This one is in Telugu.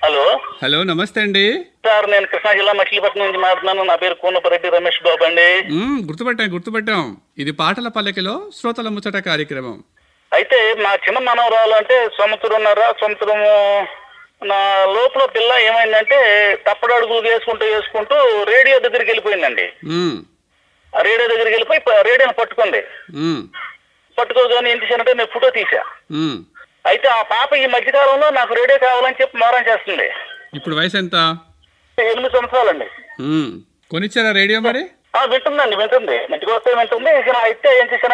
హలో హలో నమస్తే అండి సార్ నేను కృష్ణా జిల్లా మచిలీపట్నం నుంచి మాట్లాడుతున్నాను నా పేరు కూనపరెడ్డి రమేష్ బాబు అండి మ్మ్, గుర్తుపట్టాం గుర్తుపట్టాం ఇది పాటల పల్లకిలో శ్రోతల ముచ్చట కార్యక్రమం అయితే మా చిన్న మనవరాలు అంటే సంవత్సరంన్నర సంవత్సరము నా లోపల పిల్ల ఏమైందంటే తప్పడు అడుగులు వేసుకుంటూ వేసుకుంటూ రేడియో దగ్గరికి వెళ్ళిపోయిందండి మ్మ్, ఆ రేడియో దగ్గరికి వెళ్ళిపోయి ప- రేడియోని పట్టుకుంది మ్మ్, పట్టుకోగానే ఏం చేశానంటే నేను ఫోటో తీసా మ్మ్. అయితే ఆ పాప ఈ మధ్యకాలంలో నాకు రేడియో కావాలని చెప్పి మారం చేస్తుంది ఇప్పుడు వయసు ఎంత ఎనిమిది సంవత్సరాలండి మ్మ్. కొనిచ్చారా రేడియో మరి ఆ, వింటుందండి వింటుంది మంచిగా వస్తే వింటుంది ఇక అయితే ఏం చేశాను